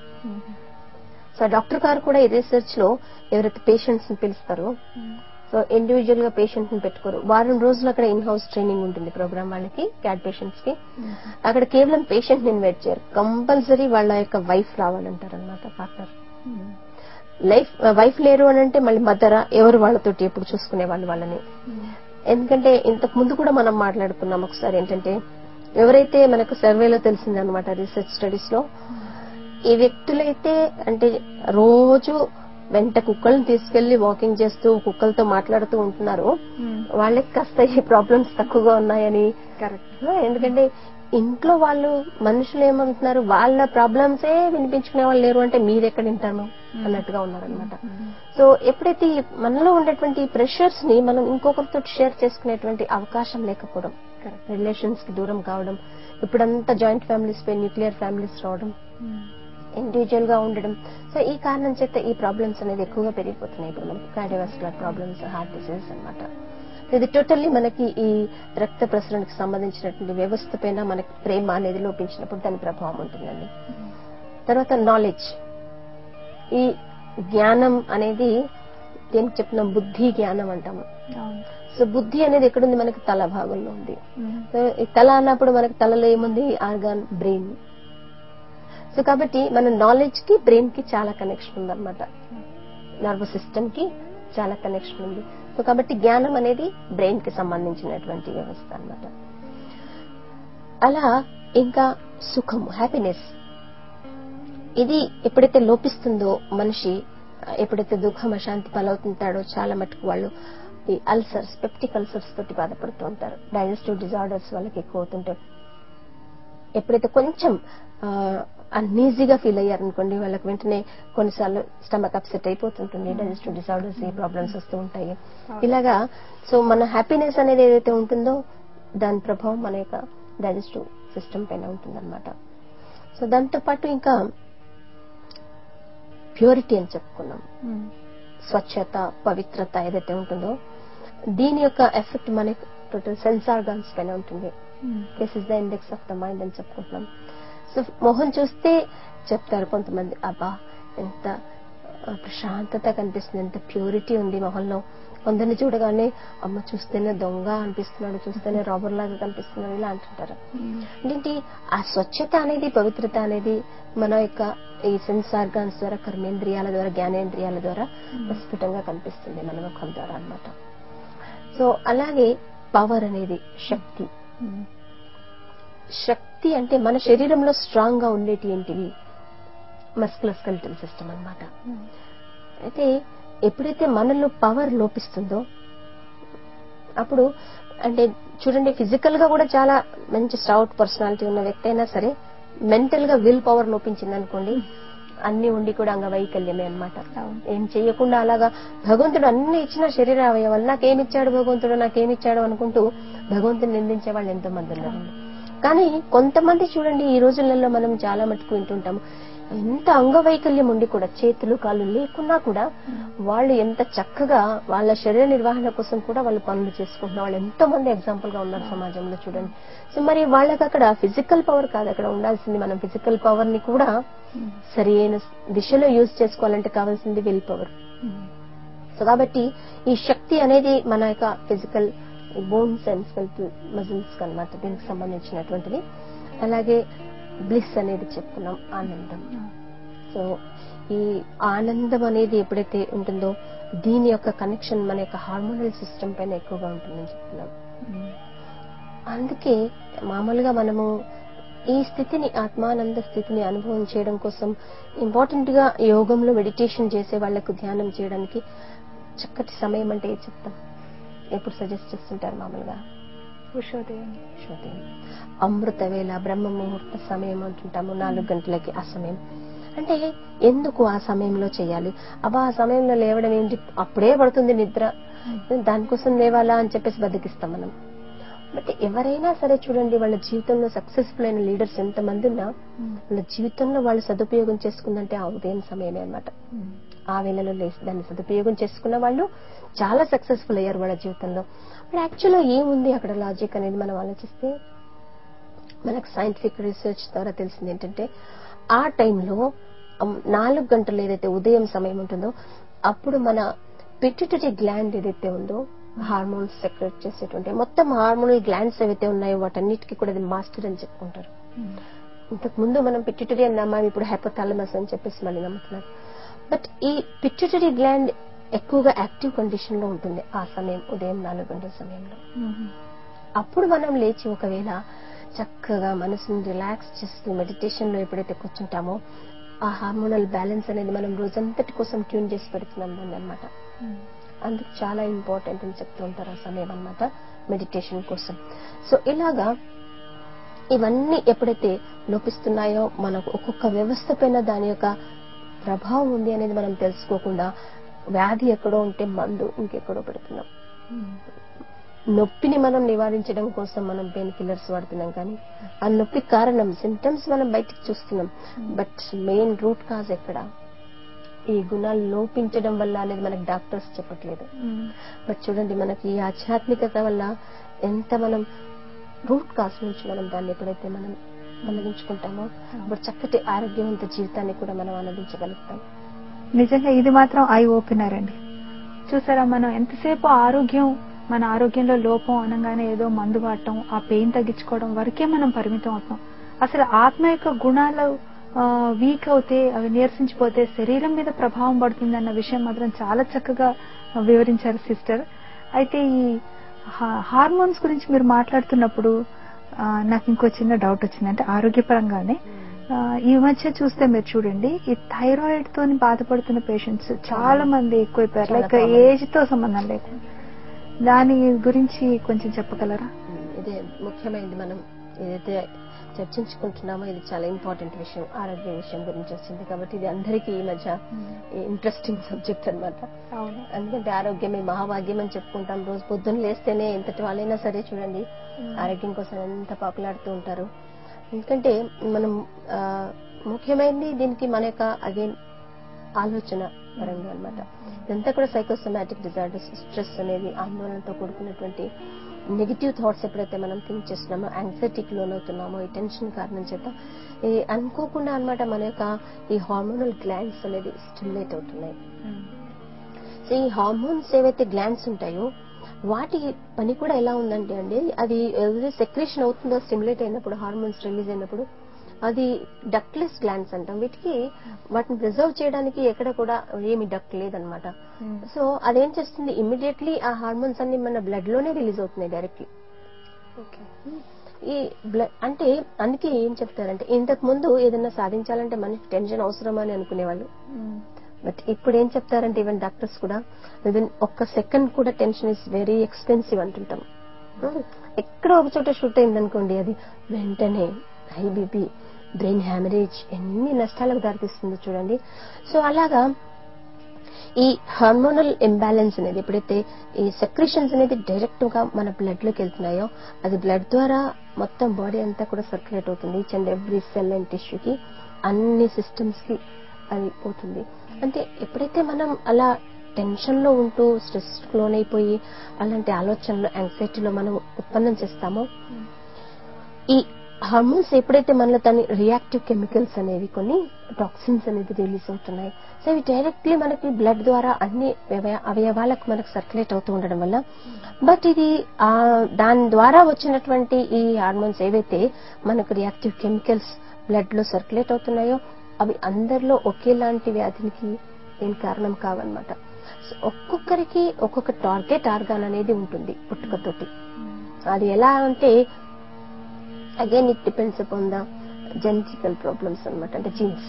సో డాక్టర్ గారు కూడా ఈ రీసెర్చ్ లో ఎవరైతే పేషెంట్స్ ని పిలుస్తారో సో ఇండివిజువల్ గా పేషెంట్ ని పెట్టుకోరు వారం రోజులు అక్కడ ఇన్ హౌస్ ట్రైనింగ్ ఉంటుంది ప్రోగ్రామ్ వాళ్ళకి క్యాట్ పేషెంట్స్ కి అక్కడ కేవలం పేషెంట్ ని ఇన్వైట్ చేయరు కంపల్సరీ వాళ్ళ యొక్క వైఫ్ రావాలంటారు అనమాట పార్ట్నర్ లైఫ్ వైఫ్ లేరు అని అంటే మళ్ళీ మదరా ఎవరు వాళ్ళతోటి ఎప్పుడు చూసుకునే వాళ్ళు వాళ్ళని ఎందుకంటే ఇంతకు ముందు కూడా మనం మాట్లాడుకున్నాం ఒకసారి ఏంటంటే ఎవరైతే మనకు సర్వేలో తెలిసింది అనమాట రీసెర్చ్ స్టడీస్ లో ఈ వ్యక్తులైతే అంటే రోజు వెంట కుక్కల్ని తీసుకెళ్లి వాకింగ్ చేస్తూ కుక్కలతో మాట్లాడుతూ ఉంటున్నారు వాళ్ళకి కాస్త ఈ ప్రాబ్లమ్స్ తక్కువగా ఉన్నాయని కరెక్ట్ ఎందుకంటే ఇంట్లో వాళ్ళు మనుషులు ఏమంటున్నారు వాళ్ళ ప్రాబ్లమ్సే వినిపించుకునే వాళ్ళు లేరు అంటే మీరెక్కడ వింటాను అన్నట్టుగా ఉన్నారనమాట సో ఎప్పుడైతే ఈ మనలో ఉండేటువంటి ప్రెషర్స్ ని మనం ఇంకొకరితో షేర్ చేసుకునేటువంటి అవకాశం లేకపోవడం కరెక్ట్ రిలేషన్స్ కి దూరం కావడం ఇప్పుడంతా జాయింట్ ఫ్యామిలీస్ పై న్యూక్లియర్ ఫ్యామిలీస్ రావడం ఇండివిజువల్ గా ఉండడం సో ఈ కారణం చేత ఈ ప్రాబ్లమ్స్ అనేది ఎక్కువగా పెరిగిపోతున్నాయి ఇప్పుడు మనకి కార్డియోవాస్కులర్ ప్రాబ్లమ్స్ హార్ట్ డిసీజ్ అన్నమాట ఇది టోటల్లీ మనకి ఈ రక్త ప్రసరణకు సంబంధించినటువంటి వ్యవస్థ పైన మనకి ప్రేమ అనేది లోపించినప్పుడు దాని ప్రభావం ఉంటుందండి తర్వాత నాలెడ్జ్ ఈ జ్ఞానం అనేది దేనికి చెప్తున్నాం బుద్ధి జ్ఞానం అంటాము అవును సో బుద్ధి అనేది ఎక్కడుంది మనకి తల భాగంలో ఉంది సో ఈ తల అన్నప్పుడు మనకి తలలో ఏముంది ఆర్గాన్ బ్రెయిన్ సో కాబట్టి మన నాలెడ్జ్ కి బ్రెయిన్ కి చాలా కనెక్షన్ ఉందన్నమాట నర్వస్ సిస్టమ్ కి చాలా కనెక్షన్ ఉంది సో కాబట్టి జ్ఞానం అనేది బ్రెయిన్ కి సంబంధించినటువంటి వ్యవస్థ అన్నమాట అలా ఇంకా సుఖం హ్యాపీనెస్ ఇది ఎప్పుడైతే లోపిస్తుందో మనిషి ఎప్పుడైతే దుఃఖం అశాంతి పాలవుతుంటాడో చాలా మటుకు వాళ్ళు ఈ అల్సర్స్ పెప్టిక్ అల్సర్స్ తోటి బాధపడుతూ ఉంటారు డైజెస్టివ్ డిజార్డర్స్ వాళ్ళకి ఎక్కువ అవుతుంటాయి ఎప్పుడైతే కొంచెం అన్ఈజీగా ఫీల్ అయ్యారనుకోండి వాళ్ళకి వెంటనే కొన్నిసార్లు స్టమక్ అప్సెట్ అయిపోతుంటుంది డైజెస్టివ్ డిసార్డర్స్ ఈ ప్రాబ్లమ్స్ వస్తూ ఉంటాయి ఇలాగా సో మన హ్యాపీనెస్ అనేది ఏదైతే ఉంటుందో దాని ప్రభావం మన యొక్క డైజెస్టివ్ సిస్టమ్ పైన ఉంటుందన్నమాట సో దాంతో పాటు ఇంకా ప్యూరిటీ అని చెప్పుకున్నాం స్వచ్ఛత పవిత్రత ఏదైతే ఉంటుందో దీని యొక్క ఎఫెక్ట్ మనకి టోటల్ సెన్స్ ఆర్గాన్స్ పైన ఉంటుంది this is the index of the mind అని చెప్పుకుంటున్నాం సో మొహం చూస్తే చెప్తారు కొంతమంది అబ్బా ఎంత ఆ, ప్రశాంతత కనిపిస్తుంది ఎంత ప్యూరిటీ ఉంది మొహంలో కొందరిని చూడగానే అమ్మ చూస్తేనే దొంగ అనిపిస్తున్నాడు చూస్తేనే రాబర్ లాగా కనిపిస్తున్నాడు ఇలా అంటుంటారు ఏంటి ఆ స్వచ్ఛత అనేది పవిత్రత అనేది మన యొక్క ఈ సెన్స్ ఆర్గాన్స్ ద్వారా కర్మేంద్రియాల ద్వారా జ్ఞానేంద్రియాల ద్వారా ప్రస్ఫుటంగా కనిపిస్తుంది మన ముఖం ద్వారా అన్నమాట సో అలాగే పవర్ అనేది శక్తి శక్తి అంటే మన శరీరంలో స్ట్రాంగ్ గా ఉండేటి ఏంటివి మస్కులర్ స్కెల్టల్ సిస్టమ్ అన్నమాట అయితే ఎప్పుడైతే మనలో పవర్ లోపిస్తుందో అప్పుడు అంటే చూడండి ఫిజికల్ గా కూడా చాలా మంచి స్టౌట్ పర్సనాలిటీ ఉన్న వ్యక్తి అయినా సరే మెంటల్ గా విల్ పవర్ లోపించింది అనుకోండి అన్ని ఉండి కూడా అంగవైకల్యమే అన్నమాట అవును. ఏం చేయకుండా అలాగా భగవంతుడు అన్ని ఇచ్చిన శరీర అవయవాలు నాకేమిచ్చాడు భగవంతుడు నాకేమిచ్చాడు అనుకుంటూ భగవంతుని నిందించే వాళ్ళు ఎంతో మంది ఉన్నారండి కానీ కొంతమంది చూడండి ఈ రోజులలో మనం చాలా మటుకు వింటుంటాము ఎంత అంగవైకల్యం ఉండి కూడా చేతులు కాళ్ళు లేకున్నా కూడా వాళ్ళు ఎంత చక్కగా వాళ్ళ శరీర నిర్వహణ కోసం కూడా వాళ్ళు పనులు చేసుకుంటున్న వాళ్ళు ఎంతో మంది ఎగ్జాంపుల్ గా ఉన్నారు సమాజంలో చూడండి సో మరి వాళ్ళకి అక్కడ ఫిజికల్ పవర్ కాదు అక్కడ ఉండాల్సింది మనం ఫిజికల్ పవర్ ని కూడా సరి అయిన దిశలో యూజ్ చేసుకోవాలంటే కావాల్సింది విల్ పవర్ సో కాబట్టి ఈ శక్తి అనేది మన యొక్క physical bones and skeletal muscles అన్నమాట దీనికి సంబంధించినటువంటిది అలాగే బ్లిస్ అనేది చెప్పుకున్నాం ఆనందం సో ఈ ఆనందం అనేది ఎప్పుడైతే ఉంటుందో దీని యొక్క కనెక్షన్ మన యొక్క హార్మోనల్ సిస్టమ్ పైన ఎక్కువగా ఉంటుందని చెప్తున్నాం అందుకే మామూలుగా మనము ఈ స్థితిని ఆత్మానంద స్థితిని అనుభవం చేయడం కోసం ఇంపార్టెంట్ గా యోగంలో మెడిటేషన్ చేసే వాళ్లకు ధ్యానం చేయడానికి చక్కటి సమయం అంటే ఏది చెప్తాం ఎప్పుడు సజెస్ట్ చేస్తుంటారు మామూలుగా ఉషోదయం శృతి అమృత వేళ బ్రహ్మ ముహూర్త సమయం అంటుంటాము నాలుగు గంటలకి ఆ సమయం అంటే ఎందుకు ఆ సమయంలో చేయాలి అబ్బా ఆ సమయంలో లేవడం ఏంటి అప్పుడే పడుతుంది నిద్ర దానికోసం లేవాలా అని చెప్పేసి బతికిస్తాం మనం బట్ ఎవరైనా సరే చూడండి వాళ్ళ జీవితంలో సక్సెస్ఫుల్ అయిన లీడర్స్ ఎంతమంది ఉన్నా వాళ్ళ జీవితంలో వాళ్ళు సదుపయోగం చేసుకుందంటే ఆ ఉదయం సమయమే అన్నమాట ఆ వేళలో లేచి దాన్ని సదుపయోగం చేసుకున్న వాళ్ళు చాలా సక్సెస్ఫుల్ అయ్యారు వాళ్ళ జీవితంలో బట్ యాక్చువల్గా ఏముంది అక్కడ లాజిక్ అనేది మనం ఆలోచిస్తే మనకు సైంటిఫిక్ రీసెర్చ్ ద్వారా తెలిసింది ఏంటంటే ఆ టైంలో అమ్, నాలుగు గంటలు ఏదైతే ఉదయం సమయం ఉంటుందో అప్పుడు మన పిట్యూటరీ గ్లాండ్ ఏదైతే ఉందో హార్మోన్స్ సెక్రెట్ చేసేటువంటి మొత్తం హార్మోనల్ గ్లాండ్స్ ఏవైతే ఉన్నాయో వాటన్నిటికీ కూడా అది మాస్టర్ అని చెప్పుకుంటారు ఇంతకు ముందు మనం పిట్యూటరీ అని నమ్మాము ఇప్పుడు హైపోథాలమస్ అని చెప్పేసి మళ్ళీ నమ్ముతున్నారు బట్ ఈ పిట్యూటరీ గ్లాండ్ ఎక్కువగా యాక్టివ్ కండిషన్ లో ఉంటుంది ఆ సమయం ఉదయం నాలుగు గంటల సమయంలో అప్పుడు మనం లేచి ఒకవేళ చక్కగా మనసుని రిలాక్స్ చేస్తూ మెడిటేషన్ లో ఎప్పుడైతే కూర్చుంటామో ఆ హార్మోనల్ బ్యాలెన్స్ అనేది మనం రోజంతటి కోసం ట్యూన్ చేసి పెడుతున్నాం దాన్ని అనమాట అందుకు చాలా ఇంపార్టెంట్ అని చెప్తూ ఉంటారు ఆ సమయం అన్నమాట మెడిటేషన్ కోసం సో ఇలాగా ఇవన్నీ ఎప్పుడైతే లోపిస్తున్నాయో మనకు ఒక్కొక్క వ్యవస్థ పైన దాని యొక్క ప్రభావం ఉంది అనేది మనం తెలుసుకోకుండా వ్యాధి ఎక్కడో ఉంటే మందు ఇంకెక్కడో పెడుతున్నాం నొప్పిని మనం నివారించడం కోసం మనం పెయిన్ కిల్లర్స్ వాడుతున్నాం కానీ ఆ నొప్పి కారణం సిమ్టమ్స్ మనం బయటికి చూస్తున్నాం బట్ మెయిన్ రూట్ కాజ్ ఎక్కడ ఈ గుణాలు లోపించడం వల్ల అనేది మనకి డాక్టర్స్ చెప్పట్లేదు బట్ చూడండి మనకి ఈ ఆధ్యాత్మికత వల్ల ఎంత మనం రూట్ కాజ్ నుంచి మనం దాన్ని ఎప్పుడైతే మనం తొలగించుకుంటామో ఇప్పుడు చక్కటి ఆరోగ్యవంత జీవితాన్ని కూడా మనం ఆనందించగలుగుతాం నిజంగా ఇది మాత్రం ఐ ఓపెనర్ అండి చూసారా మనం ఎంతసేపు ఆరోగ్యం మన ఆరోగ్యంలో లోపం అనగానే ఏదో మందు వాడటం ఆ పెయిన్ తగ్గించుకోవడం వరకే మనం పరిమితం అవుతాం అసలు ఆత్మ యొక్క గుణాలు వీక్ అవుతే అవి నీరసించిపోతే శరీరం మీద ప్రభావం పడుతుంది అన్న విషయం మాత్రం చాలా చక్కగా వివరించారు సిస్టర్ అయితే ఈ హా- హార్మోన్స్ గురించి మీరు మాట్లాడుతున్నప్పుడు ఆ, నాకు ఇంకో చిన్న డౌట్ వచ్చింది అంటే ఆరోగ్యపరంగానే ఆ, ఈ మధ్య చూస్తే మీరు చూడండి ఈ థైరాయిడ్ తోని బాధపడుతున్న పేషెంట్స్ చాలా మంది ఎక్కువైపోయారు చాలా లైక్ common. ఏజ్ తో సంబంధం లేకుండా దాని గురించి కొంచెం చెప్పగలరా ఇదే ముఖ్యమైనది మనం ఏదైతే చర్చించుకుంటున్నామో ఇది చాలా ఇంపార్టెంట్ విషయం ఆరోగ్య విషయం గురించి వచ్చింది కాబట్టి ఇది అందరికీ ఈ మధ్య ఇంట్రెస్టింగ్ సబ్జెక్ట్ అన్నమాట అవును ఎందుకంటే ఆరోగ్యమే మహాభాగ్యం అని చెప్పుకుంటాం రోజు పొద్దున్న లేస్తేనే ఎంతటి వాళ్ళైనా సరే చూడండి ఆరోగ్యం కోసం ఎంత పాకులాడుతూ ఉంటారు ఎందుకంటే మనం ఆ, ముఖ్యమైనది దీనికి మన యొక్క అగైన్ ఆలోచన పరంగా అనమాట ఇదంతా కూడా సైకోసోమాటిక్ డిజార్డర్స్ స్ట్రెస్ అనేది ఆందోళనతో కూడుకున్నటువంటి నెగిటివ్ థాట్స్ ఎప్పుడైతే మనం థింక్ చేస్తున్నామో యాంగ్జైటీకి లోనవుతున్నామో ఈ టెన్షన్ కారణం చేత ఈ అనుకోకుండా అన్నమాట మన యొక్క ఈ హార్మోనల్ గ్లాండ్స్ అనేది స్టిమ్యులేట్ అవుతున్నాయి సో ఈ హార్మోన్స్ ఏవైతే గ్లాండ్స్ ఉంటాయో వాటి పని కూడా ఎలా ఉందంటే అండి అది ఏదైతే సెక్రేషన్ అవుతుందో స్టిమ్యులేట్ అయినప్పుడు హార్మోన్స్ రిలీజ్ అయినప్పుడు అది డక్లెస్ గ్లాండ్స్ అంటాం వీటికి వాటిని ప్రిజర్వ్ చేయడానికి ఎక్కడ కూడా ఏమి డక్ లేదనమాట సో అదేం చేస్తుంది ఇమ్మీడియట్లీ ఆ హార్మోన్స్ అన్ని మన బ్లడ్ లోనే రిలీజ్ అవుతున్నాయి డైరెక్ట్లీ ఓకే ఈ బ్లడ్ అంటే అందుకే ఏం చెప్తారంటే ఇంతకు ముందు ఏదైనా సాధించాలంటే మనకి టెన్షన్ అవసరమా అని అనుకునేవాళ్ళు బట్ ఇప్పుడు ఏం చెప్తారంటే ఈవెన్ డాక్టర్స్ కూడా ఈవెన్ ఒక్క సెకండ్ కూడా టెన్షన్ ఇస్ వెరీ ఎక్స్పెన్సివ్ అంటుంటాం Hmm. ఎక్కడో ఒక చోట షూట్ అయిందనుకోండి అది వెంటనే హై బీపీ బ్రెయిన్ హ్యామరేజ్ ఎన్ని నష్టాలకు దారితీస్తుందో చూడండి సో అలాగా ఈ హార్మోనల్ ఇంబ్యాలెన్స్ అనేది ఎప్పుడైతే ఈ సెక్రేషన్స్ అనేది డైరెక్ట్ గా మన బ్లడ్ లోకి వెళ్తున్నాయో అది బ్లడ్ ద్వారా మొత్తం బాడీ అంతా కూడా సర్క్యులేట్ అవుతుంది each and every cell and టిష్యూకి అన్ని సిస్టమ్స్ కి అది పోతుంది అంటే ఎప్పుడైతే మనం అలా టెన్షన్ లో ఉంటూ స్ట్రెస్ లోనైపోయి అలాంటి ఆలోచనలు యాంగ్జైటీలో మనం ఉత్పన్నం చేస్తామో ఈ హార్మోన్స్ ఎప్పుడైతే మనలో దాని రియాక్టివ్ కెమికల్స్ అనేవి కొన్ని టాక్సిన్స్ అనేది రిలీజ్ అవుతున్నాయి సో ఇవి డైరెక్ట్లీ మనకి బ్లడ్ ద్వారా అన్ని అవయ- అవయవాలకు మనకు సర్క్యులేట్ అవుతూ ఉండడం వల్ల బట్ ఇది ఆ దాని ద్వారా వచ్చినటువంటి ఈ హార్మోన్స్ ఏవైతే మనకు రియాక్టివ్ కెమికల్స్ బ్లడ్ లో సర్క్యులేట్ అవుతున్నాయో అవి అందరిలో ఒకేలాంటి వ్యాధికి దీని కారణం కావన్నమాట సో ఒక్కొక్కరికి ఒక్కొక్క టార్గెట్ ఆర్గాన్ అనేది ఉంటుంది పుట్టుకతోటి అది ఎలా అంటే again it depends upon the genetical problems అన్నమాట అంటే జీన్స్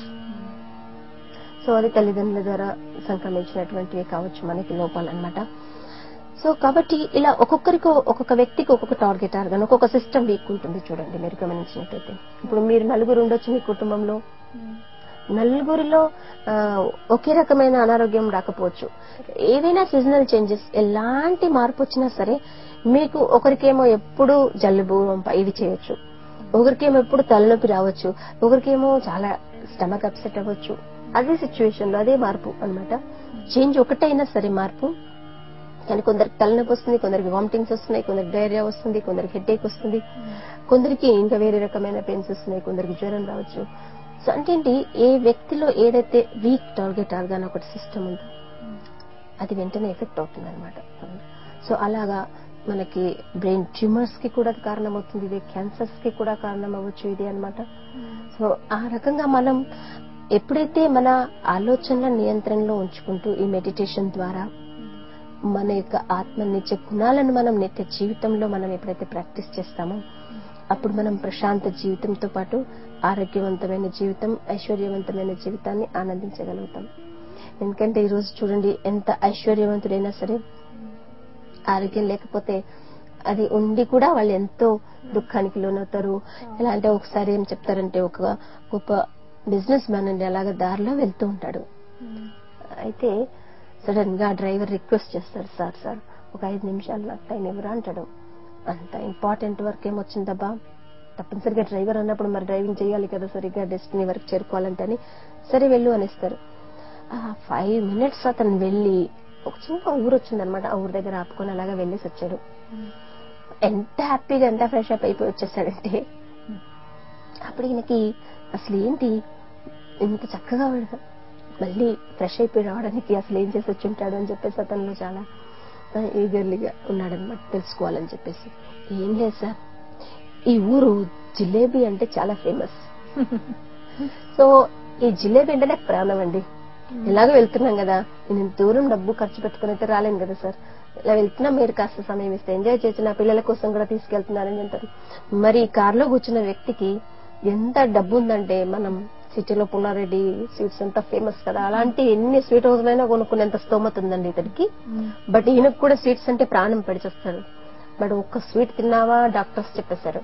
సో అది తల్లిదండ్రుల ద్వారా సంక్రమించినటువంటివి కావచ్చు మనకి లోపాలన్నమాట సో కాబట్టి ఇలా ఒక్కొక్కరికి ఒక్కొక్క వ్యక్తికి ఒక్కొక్క టార్గెట్ ఆర్గన్ ఒక్కొక్క సిస్టమ్ వీక్ ఉంటుంది చూడండి మీరు గమనించినట్టయితే ఇప్పుడు మీరు నలుగురు ఉండొచ్చు మీ కుటుంబంలో నలుగురిలో ఆ, ఒకే రకమైన అనారోగ్యం రాకపోవచ్చు ఏవైనా సీజనల్ చేంజెస్ ఎలాంటి మార్పు వచ్చినా సరే మీకు ఒకరికేమో ఎప్పుడు జలుబు వంప ఇవి చేయొచ్చు ఒకరికేమో ఎప్పుడు తలనొప్పి రావచ్చు ఒకరికేమో చాలా స్టమక్ అప్సెట్ అవ్వచ్చు అదే సిచ్యువేషన్ లో అదే మార్పు అన్నమాట చేంజ్ ఒకటైనా సరే మార్పు కానీ కొందరికి తలనొప్పి వస్తుంది కొందరికి వామిటింగ్స్ వస్తున్నాయి కొందరికి డైరియా వస్తుంది కొందరికి హెడ్ వస్తుంది కొందరికి ఇంకా వేరే రకమైన పెయిన్స్ వస్తున్నాయి కొందరికి జ్వరం రావచ్చు సో అంటే ఏంటి ఏ వ్యక్తిలో ఏదైతే వీక్ టార్గెట్ ఆర్గాన్ ఒకటి సిస్టమ్ ఉందో అది వెంటనే ఎఫెక్ట్ అవుతుంది అనమాట సో అలాగా మనకి బ్రెయిన్ ట్యూమర్స్ కి కూడా కారణం అవుతుంది ఇది క్యాన్సర్స్ కి కూడా కారణం అవ్వచ్చు ఇది అన్నమాట సో ఆ రకంగా మనం ఎప్పుడైతే మన ఆలోచనల నియంత్రణలో ఉంచుకుంటూ ఈ మెడిటేషన్ ద్వారా మన యొక్క ఆత్మ నిత్య గుణాలను మనం నిత్య జీవితంలో మనం ఎప్పుడైతే ప్రాక్టీస్ చేస్తామో అప్పుడు మనం ప్రశాంత జీవితంతో పాటు ఆరోగ్యవంతమైన జీవితం ఐశ్వర్యవంతమైన జీవితాన్ని ఆనందించగలుగుతాం ఎందుకంటే ఈ రోజు చూడండి ఎంత ఐశ్వర్యవంతుడైనా సరే ఆరోగ్యం లేకపోతే అది ఉండి కూడా వాళ్ళు ఎంతో దుఃఖానికి లోనవుతారు ఎలా అంటే ఒకసారి ఏం చెప్తారంటే ఒక గొప్ప బిజినెస్ మ్యాన్ అండి అలాగ దారిలో వెళ్తూ ఉంటాడు అయితే సడన్ గా డ్రైవర్ రిక్వెస్ట్ చేస్తాడు సార్ సార్ ఒక ఐదు నిమిషాలు నాకు టైం ఇవ్వరా అంటాడు అంత ఇంపార్టెంట్ వర్క్ ఏమొచ్చిందబ్బా తప్పనిసరిగా డ్రైవర్ అన్నప్పుడు మరి డ్రైవింగ్ చేయాలి కదా సరిగ్గా డెస్టినీ వరకు చేరుకోవాలంటే అని సరే వెళ్ళు అనేస్తారు ఆ ఫైవ్ మినిట్స్ అతను వెళ్ళి ఒక చిన్న ఊరు వచ్చిందనమాట ఆ ఊరు దగ్గర ఆపుకొని అలాగా వెళ్ళేసి వచ్చాడు ఎంత హ్యాపీగా ఎంత ఫ్రెష్ అప్ అయిపోయి వచ్చేసాడంటే అప్పుడు ఈయనకి అసలు ఏంటి ఇంత చక్కగా వాడు మళ్ళీ ఫ్రెష్ అయిపోయి రావడానికి అసలు ఏం చేసి వచ్చి ఉంటాడు అని చెప్పేసి అతనిలో చాలా ఈగర్లీగా ఉన్నాడనమాట తెలుసుకోవాలని చెప్పేసి ఏం లేదు సార్ ఈ ఊరు జిలేబీ అంటే చాలా ఫేమస్ సో ఈ జిలేబీ అంటే నాకు ప్రాణం అండి ఎలాగో వెళ్తున్నాం కదా నేను దూరం డబ్బు ఖర్చు పెట్టుకుని అయితే రాలేను కదా సార్ ఇలా వెళ్తున్నా మీరు కాస్త సమయం ఇస్తే ఎంజాయ్ చేసి నా పిల్లల కోసం కూడా తీసుకెళ్తున్నారని అంటారు మరి ఈ కార్లో కూర్చున్న వ్యక్తికి ఎంత డబ్బు ఉందంటే మనం సిటీలో పుల్లారెడ్డి స్వీట్స్ అంతా ఫేమస్ కదా అలాంటి ఎన్ని స్వీట్ హౌస్లైనా కొనుక్కునేంత స్తోమత ఉందండి ఇతనికి బట్ ఈయనకు కూడా స్వీట్స్ అంటే ప్రాణం పడిచేస్తాడు బట్ ఒక్క స్వీట్ తిన్నావా డాక్టర్స్ చెప్పేశారు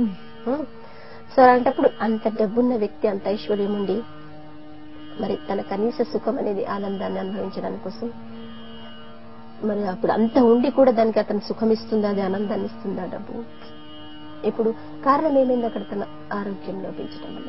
సో అలాంటప్పుడు అంత డబ్బున్న వ్యక్తి అంత ఐశ్వర్యం ఉండి మరి తన కనీస సుఖం అనేది ఆనందాన్ని అనుభవించడానికి కోసం మరి అప్పుడు అంత ఉండి కూడా దానికి అతను సుఖం ఇస్తుందా అది ఆనందాన్ని ఇస్తుందా డబ్బు ఇప్పుడు కారణం ఏమైంది అక్కడ తన ఆరోగ్యం లోపించడం వల్ల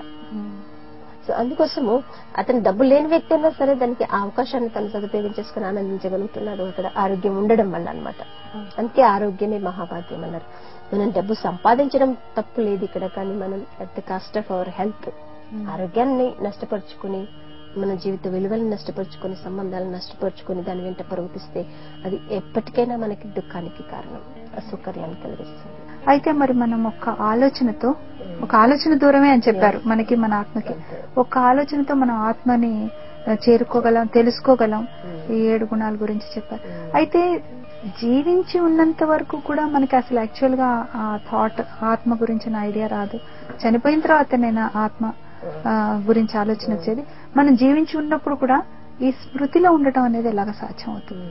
సో అందుకోసము అతను డబ్బు లేని వ్యక్తి అయినా సరే దానికి ఆ అవకాశాన్ని తను సదుపయోగం చేసుకుని ఆనందించగలుగుతున్నాడు అక్కడ ఆరోగ్యం ఉండడం వల్ల అనమాట అందుకే ఆరోగ్యమే మహాభాగ్యం అన్నారు మనం డబ్బు సంపాదించడం తప్పు లేదు ఇక్కడ కానీ మనం at the cost of our health ఆరోగ్యాన్ని నష్టపరుచుకుని మన జీవిత విలువలను నష్టపరుచుకుని సంబంధాలను నష్టపరుచుకుని దాని వెంట పరుగుతిస్తే అది ఎప్పటికైనా మనకి దుఃఖానికి కారణం అసౌకర్యాన్ని కలిగిస్తుంది అయితే మరి మనం ఒక ఆలోచనతో ఒక ఆలోచన దూరమే అని చెప్పారు మనకి మన ఆత్మకి ఒక ఆలోచనతో మనం ఆత్మని ఆ, చేరుకోగలం తెలుసుకోగలం ఈ ఏడు గుణాల గురించి చెప్పారు అయితే జీవించి ఉన్నంత వరకు కూడా మనకి అసలు యాక్చువల్ గా ఆ థాట్ ఆత్మ గురించిన ఐడియా రాదు చనిపోయిన తర్వాత నేను ఆత్మ ఆ, గురించి ఆలోచన వచ్చేది మనం జీవించి ఉన్నప్పుడు కూడా ఈ స్మృతిలో ఉండటం అనేది ఎలాగ సాధ్యం అవుతుంది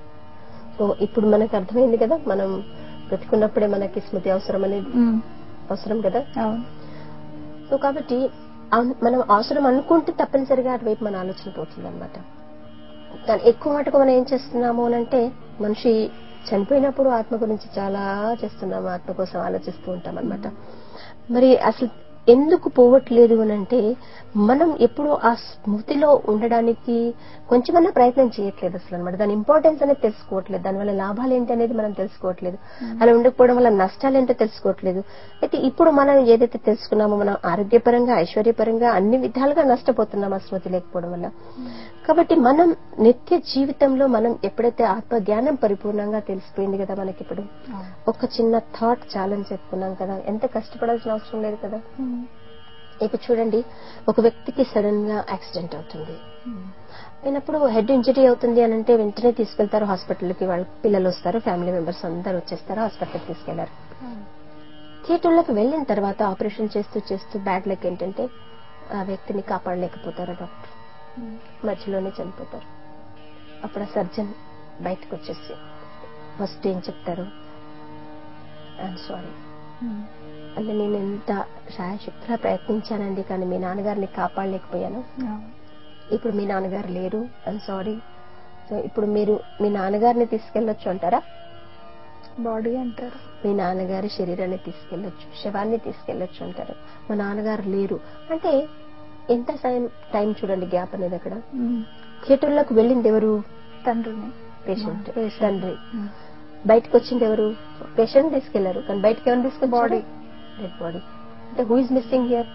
సో ఇప్పుడు మనకు అర్థమైంది కదా మనం బ్రతికున్నప్పుడే మనకి స్మృతి అవసరం అనేది ఉమ్, అవసరం కదా అవును సో కాబట్టి అన్- మనం అవసరం అనుకుంటే తప్పనిసరిగా అటువైపు మన ఆలోచన పోతుంది అనమాట కానీ ఎక్కువ మటుకు మనం ఏం చేస్తున్నాము అని అంటే మనిషి చనిపోయినప్పుడు ఆత్మ గురించి చాలా చేస్తున్నాము ఆత్మ కోసం ఆలోచిస్తూ ఉంటాం అనమాట మరి అసలు ఎందుకు పోవట్లేదు అని అంటే మనం ఎప్పుడు ఆ స్మృతిలో ఉండడానికి కొంచెమన్నా ప్రయత్నం చేయట్లేదు అసలు అనమాట దాని ఇంపార్టెన్స్ అనేది తెలుసుకోవట్లేదు దానివల్ల లాభాలు ఏంటి అనేది మనం తెలుసుకోవట్లేదు అలా ఉండకపోవడం వల్ల నష్టాలు ఏంటో తెలుసుకోవట్లేదు అయితే ఇప్పుడు మనం ఏదైతే తెలుసుకున్నామో మనం ఆరోగ్యపరంగా ఐశ్వర్యపరంగా అన్ని విధాలుగా నష్టపోతున్నాం ఆ స్మృతి లేకపోవడం వల్ల కాబట్టి మనం నిత్య జీవితంలో మనం ఎప్పుడైతే ఆత్మ జ్ఞానం పరిపూర్ణంగా తెలిసిపోయింది కదా మనకి ఇప్పుడు అవును. ఒక చిన్న థాట్ ఛాలెంజ్ చెప్పుకున్నాం కదా ఎంత కష్టపడాల్సిన అవసరం లేదు కదా ఉమ్, ఇప్పుడు చూడండి ఒక వ్యక్తికి సడన్ గా యాక్సిడెంట్ అవుతుంది ఉమ్, అయినప్పుడు హెడ్ ఇంజరీ అవుతుంది అని అంటే వెంటనే తీసుకెళ్తారు హాస్పిటల్కి వాళ్ళ పిల్లలు వస్తారు ఫ్యామిలీ మెంబర్స్ అందరు వచ్చేస్తారు హాస్పిటల్కి తీసుకెళ్లారు థియేటర్లోకి వెళ్ళిన తర్వాత ఆపరేషన్ చేస్తూ చేస్తూ బ్యాడ్ లక్ ఏంటంటే ఆ వ్యక్తిని కాపాడలేకపోతారు డాక్టర్ మధ్యలోనే చనిపోతారు అప్పుడు ఆ సర్జన్ బయటకు వచ్చేసి ఫస్ట్ ఏం చెప్తారు ఐఎమ్ సారీ అంటే నేను ఎంత శాయశక్తిగా ప్రయత్నించానండి కానీ మీ నాన్నగారిని కాపాడలేకపోయాను ఇప్పుడు మీ నాన్నగారు లేరు ఐఎమ్ సారీ సో ఇప్పుడు మీరు మీ నాన్నగారిని తీసుకెళ్ళొచ్చు అంటారా బాడీ అంటారు మీ నాన్నగారి శరీరాన్ని తీసుకెళ్ళొచ్చు శవాన్ని తీసుకెళ్ళొచ్చు అంటారు మా నాన్నగారు లేరు అంటే ఎంత టైం టైం చూడండి గ్యాప్ అనేది అక్కడ థియేటర్లోకి వెళ్ళింది ఎవరు తండ్రిని పేషెంట్ Patient. తండ్రి బయటకు వచ్చింది ఎవరు పేషెంట్ తీసుకెళ్లారు కానీ బయటకి ఎవరు తీసుకెళ్ళి Body. డెడ్ బాడీ అంటే who is missing here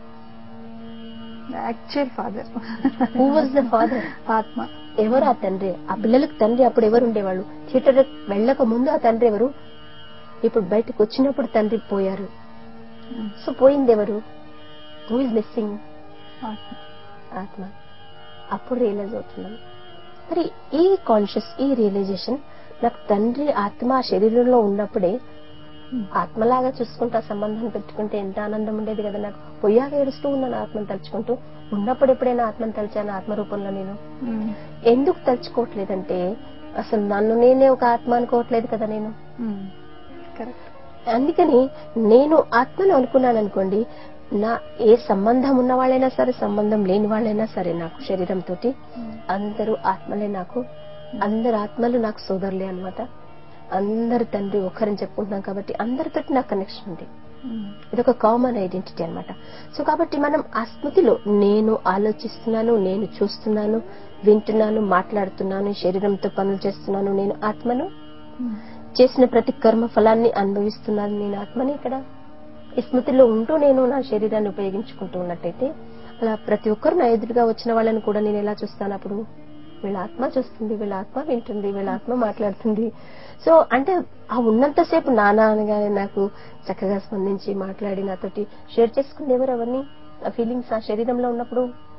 actual father who was the father ఆత్మ ఎవరు ఆ తండ్రి ఆ పిల్లలకు తండ్రి అప్పుడు ఎవరు ఉండేవాళ్ళు థియేటర్ వెళ్ళక ముందు ఆ తండ్రి ఎవరు ఇప్పుడు బయటకు వచ్చినప్పుడు తండ్రి పోయారు సో పోయింది ఎవరు హూ ఇస్ మిస్సింగ్ ఆత్మ ఆత్మ అప్పుడు రియలైజ్ అవుతున్నాను మరి ఈ కాన్షియస్ ఈ రియలైజేషన్ నాకు తండ్రి ఆత్మ ఆ శరీరంలో ఉన్నప్పుడే ఆత్మలాగా చూసుకుంటూ ఆ సంబంధం పెట్టుకుంటే ఎంత ఆనందం ఉండేది కదా నాకు పొయ్యాక ఏడుస్తూ ఉన్నాను ఆత్మను తలుచుకుంటూ ఉన్నప్పుడు ఎప్పుడైనా ఆత్మను తలిచాను ఆత్మ రూపంలో నేను ఎందుకు తలుచుకోవట్లేదంటే అసలు నన్ను నేనే ఒక ఆత్మ అనుకోవట్లేదు కదా నేను కరెక్ట్ అందుకని నేను ఆత్మను అనుకున్నాను అనుకోండి నా ఏ సంబంధం ఉన్న వాళ్ళైనా సరే సంబంధం లేని వాళ్ళైనా సరే నాకు శరీరంతో అందరూ ఆత్మలే నాకు అందరు ఆత్మలు నాకు సోదరులే అన్నమాట అందరు తండ్రి ఒక్కరని చెప్పుకుంటున్నాం కాబట్టి అందరితోటి నాకు కనెక్షన్ ఉంది ఇది ఒక కామన్ ఐడెంటిటీ అన్నమాట సో కాబట్టి మనం ఆ స్మృతిలో నేను ఆలోచిస్తున్నాను నేను చూస్తున్నాను వింటున్నాను మాట్లాడుతున్నాను ఈ శరీరంతో పనులు చేస్తున్నాను నేను ఆత్మను చేసిన ప్రతి కర్మ ఫలాన్ని అనుభవిస్తున్నాను నేను ఆత్మని ఇక్కడ ఈ స్మృతిలో ఉంటూ నేను నా శరీరాన్ని ఉపయోగించుకుంటూ ఉన్నట్టయితే అలా ప్రతి ఒక్కరు నా ఎదురుగా వచ్చిన వాళ్ళని కూడా నేను ఎలా చూస్తాను అప్పుడు వీళ్ళ ఆత్మ చూస్తుంది వీళ్ళ ఆత్మ వింటుంది వీళ్ళ ఆత్మ మాట్లాడుతుంది సో అంటే ఆ ఉన్నంతసేపు నాన్న అనగానే నాకు చక్కగా స్పందించి మాట్లాడి నాతోటి షేర్ చేసుకుంది ఎవరు అవన్నీ ఆ ఫీలింగ్స్ ఆ శరీరంలో ఉన్నప్పుడు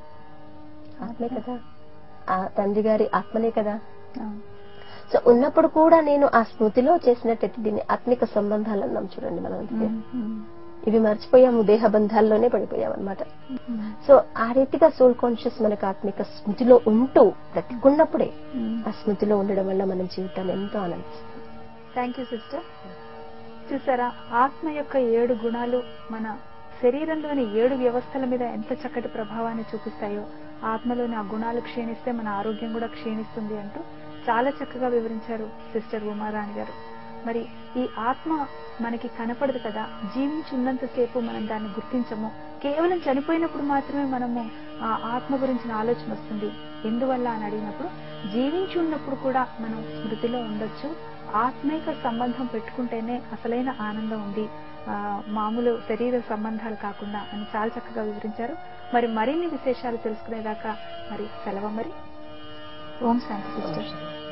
ఆత్మే కదా ఆ తండ్రి గారి ఆత్మనే కదా సో ఉన్నప్పుడు కూడా నేను ఆ స్మృతిలో చేసినట్టు దీన్ని ఆత్మిక సంబంధాలు అన్నాం చూడండి మనం అందుకే ఇవి మర్చిపోయాము దేహ బంధాల్లోనే పడిపోయాం అనమాట సో ఆ రీతిగా సోల్ కాన్షియస్ మనకు ఆత్మిక స్మృతిలో ఉంటూ బ్రతికున్నప్పుడే ఆ స్మృతిలో ఉండడం వల్ల మన జీవితాన్ని ఎంతో ఆనందిస్తాం థ్యాంక్ యూ సిస్టర్ చూసారా ఆత్మ యొక్క ఏడు గుణాలు మన శరీరంలోని ఏడు వ్యవస్థల మీద ఎంత చక్కటి ప్రభావాన్ని చూపిస్తాయో ఆత్మలోని ఆ గుణాలు క్షీణిస్తే మన ఆరోగ్యం కూడా క్షీణిస్తుంది అంటూ చాలా చక్కగా వివరించారు సిస్టర్ ఉమారాణి గారు మరి ఈ ఆత్మ మనకి కనపడదు కదా జీవించి ఉన్నంతసేపు మనం దాన్ని గుర్తించము కేవలం చనిపోయినప్పుడు మాత్రమే మనము ఆ ఆత్మ గురించిన ఆలోచన వస్తుంది ఎందువల్ల అని అడిగినప్పుడు జీవించి ఉన్నప్పుడు కూడా మనం స్మృతిలో ఉండొచ్చు ఆత్మైక సంబంధం పెట్టుకుంటేనే అసలైన ఆనందం ఉంది ఆ, మామూలు శరీర సంబంధాలు కాకుండా అని చాలా చక్కగా వివరించారు మరి మరిన్ని విశేషాలు తెలుసుకునేదాకా మరి సెలవు మరి ఓం శాంతి సిస్టర్